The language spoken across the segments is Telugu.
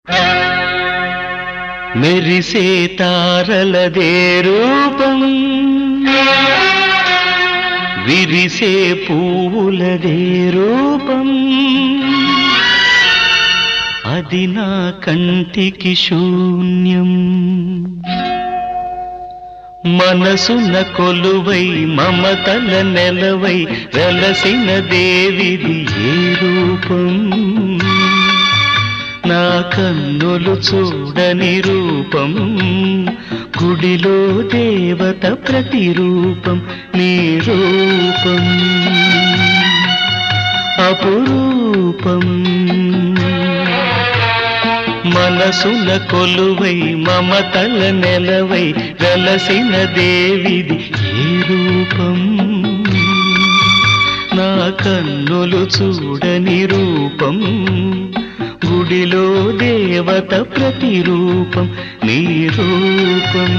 మెరిసే తారలదే రూపం విరిసే పువ్వులదే రూపం అది నా కంటికి శూన్యం మనసున కొలువై మమతల నెలవై వెలసిన దేవిది ఏ రూపం నా కన్నులు చూడని రూపం గుడిలో దేవత ప్రతిరూపం నీ రూపం అపురూపం మనసున కొలువై మమతల నెలవై వెలసిన దేవిది ఏ రూపం నా కన్నులు చూడని రూపం గుడిలో దేవత ప్రతిరూపం నీ రూపం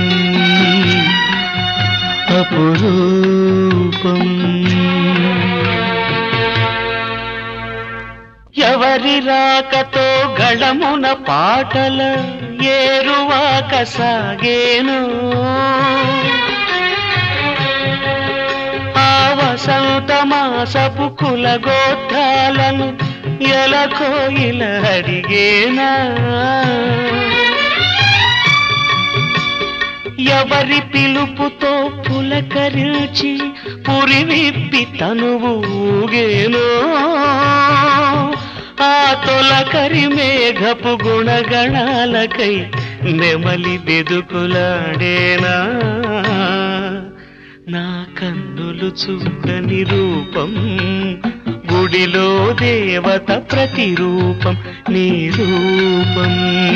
అపురూపం ఎవరి రాకతో గళమున పాటల ఏరువాక సాగేను ఆ వసంత మాసపు కుల గోత్రాలను ఎలకోయిల అడిగేనా ఎవరి పిలుపుతో పులకరించి పురి విప్పి తనువు ఊగేనో ఆ తొలకరి మేఘపు గుణగణాలకై నెమలి బెదుకులాడేనా నా కన్నులు చూడని రూపం గుడిలో దేవత ప్రతిరూపం నీ రూపం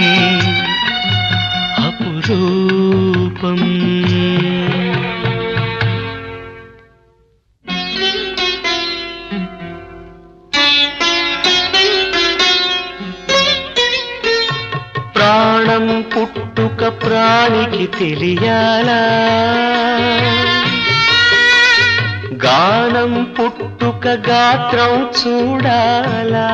అపురూపం ప్రాణం పుట్టుక ప్రాణికి తెలియాలా గానం పుట్టుక గాత్రం చూడాలా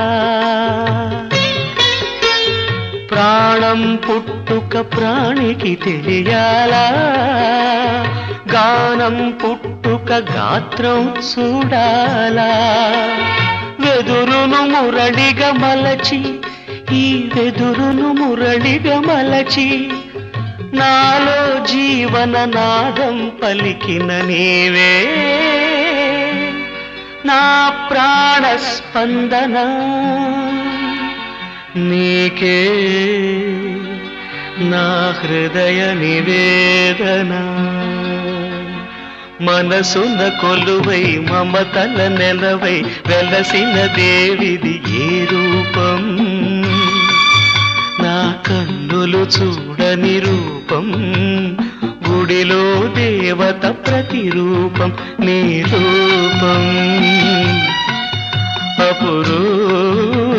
ప్రాణం పుట్టుక ప్రాణికి తెలియాలా గానం పుట్టుక గాత్రం చూడాలా వెదురును మురళిగా మలచి ఈ వెదురును మురళిగా మలచి నాలో జీవన నాదం పలికిన నీవే నా ప్రాణ స్పందన నీకే నా హృదయ నివేదన మనసున కొలువై మమతల నెలవై వెలసిన దేవిది ఏ రూపం నా కన్నులు చూడని రూపం గుడిలో దేవత ప్రతిరూపం నీ రూపం అపురూ